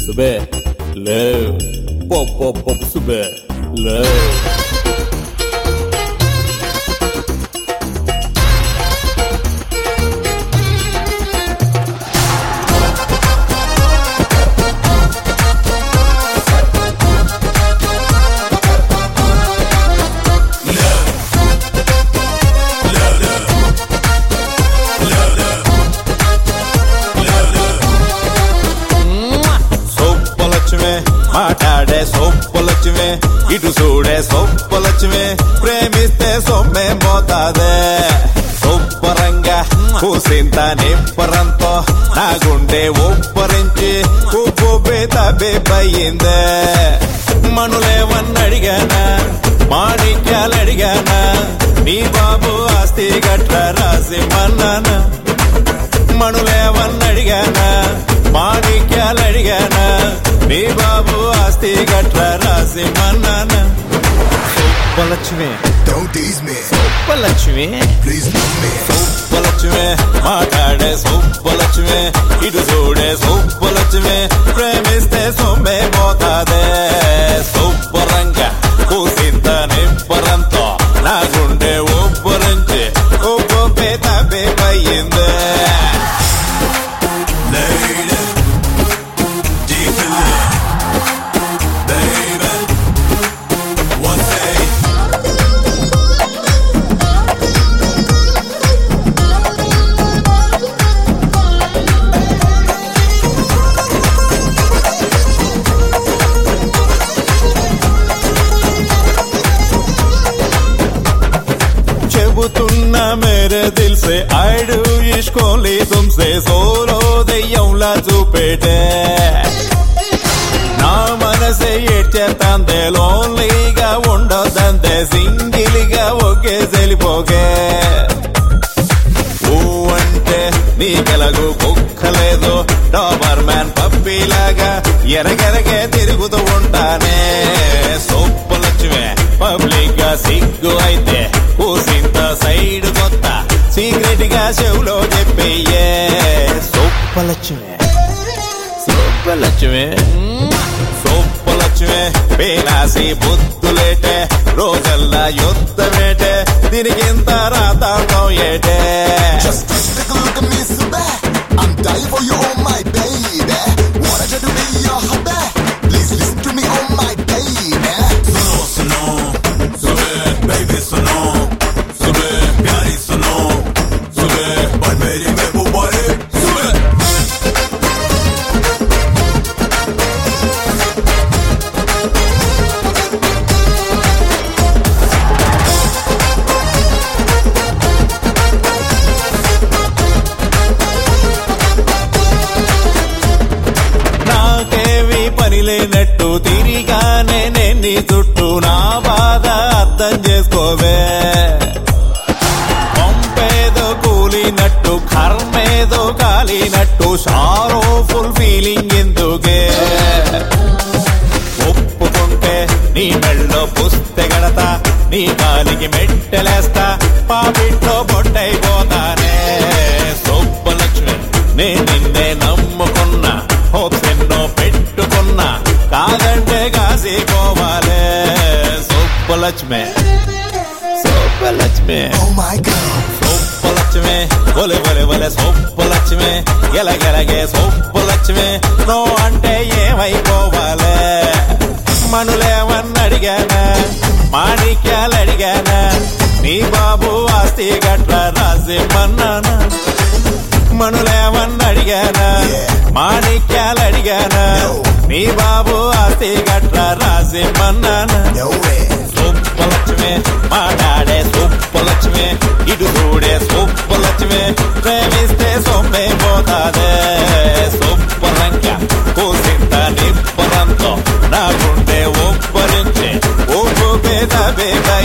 సుబే లేవ్ పప్ పప్ పప్ సుబే లేవ్ సొప్పలక్ష్మే మాట్లాడే సొప్పలక్ష్మే ఇటు చూడే సొప్పలక్ష్మే ప్రేమిస్తే సొమ్మే మోతాదే సొప్పరంగా కూసింత నిప్పరంతో నా గుండె ఒప్పరించి ఉప్పు బేతబేపయ్యిందే మనులేవన్నడిగానా మాణిక్యాలడిగానా నీ బాబు ఆస్తి గట్ల రాసి మన్నానా మణులేవన్నడిగానా మాణిక్యాలడిగానా నీ బాబు ఆస్తి గట్ల రాసి మన్నానా Soppalakshmi Don't tease me, Soppalakshmi please love me. Soppalakshmi మాట్లాడే సొప్పలక్ష్మి ఇటు చూడే సొప్పలక్ష్మి ప్రేమిస్తే సొమ్మే పోతాదే సొప్పరంగా కూసింత నిప్పరంతో నా గుండె ఒప్పరించి ఒప్పు పేత బేపయ్యిందే Lady, deep in baby, one day. చెబుతున్నా మేరే దిల్ సే ఐడు ఇష్కోలి తుమ్సే సోలో దెయ్యంలా చూపేటే నా మనసే ఏడ్చేస్తాందే లోన్లీగా ఉండొద్దంతే సింగిల్గా ఒకే సెలిపోకే ఊ అంటే నీకెలగు కుక్కలేదు డాబర్ మ్యాన్ పప్పీలాగా ఎరగెరగే తిరుగుతూ ఉంటానే సొప్పలక్ష్మే పబ్లిక్ గా సిగ్గు అయితే కూసింత సైడ్ కొత్త సీక్రెట్ గా చెవులో చెప్పయ్యే సొప్పలక్ష్మే సొప్పలక్ష్మే సొప్పలక్ష్మే పేనాసి బుద్ధులేటే రోజల్లా యుద్ధమేటే దీనికి ఇంత రాతాంతం ఏటే Just take a look at me, so bad. I'm dying for you, oh my baby. Wanna try to be your hubby? Please listen to me, oh my baby. Suno, suno, sube, baby, suno, sube, pyari suno, sube, but मेरी महबूबा रे, sube. నాకేవి పని లేనట్టు తిరిగానే నేను నీ చుట్టూ నా బాధ అర్థం చేసుకోవే పంపేదో కూలినట్టు కర్మేదో కాలినట్టు షారో ఫుల్ ఫీలింగ్ ఎందుకే ఒప్పుకుంటే నీ మెళ్ళో పుస్తే గడతా నీ కాలికి మెట్టెలేస్తా పాపిట్లో బొట్టైపోతానే సొప్పలక్ష్మి నే నిన్నే నమ్ముకున్నా హోప్స్ ఎన్నో పెట్టుకున్నా కాదంటే కాసిపోవాలే సొప్పలక్ష్మి సొప్పలక్ష్మి Oh my God. సొప్పలక్ష్మి ఒలె ఒలె ఒలె సొప్పలక్ష్మి ఎలగెలగే సొప్పలక్ష్మి నో అంటే ఏమైపోవాలే మనులేమన్నడిగానా మాణిక్యాలు అడిగానా నీ బాబు ఆస్తి గట్ల రాసి మన్నానా మనులేమన్నడిగానా మాణిక్యాలు అడిగానా నీ బాబు ఆస్తి గట్ల రాసి మన్నానా No way. సూపలక్ష్మి మాట్లాడే సూపలక్ష్మి ఇటు చూడే సూపలక్ష్మి ప్రేమిస్తే సొమ్మే పోతాదే సూపరంగా కూసింత నిప్పరంతో నా గుండె ఒప్పరించి ఒప్పు పేద పేద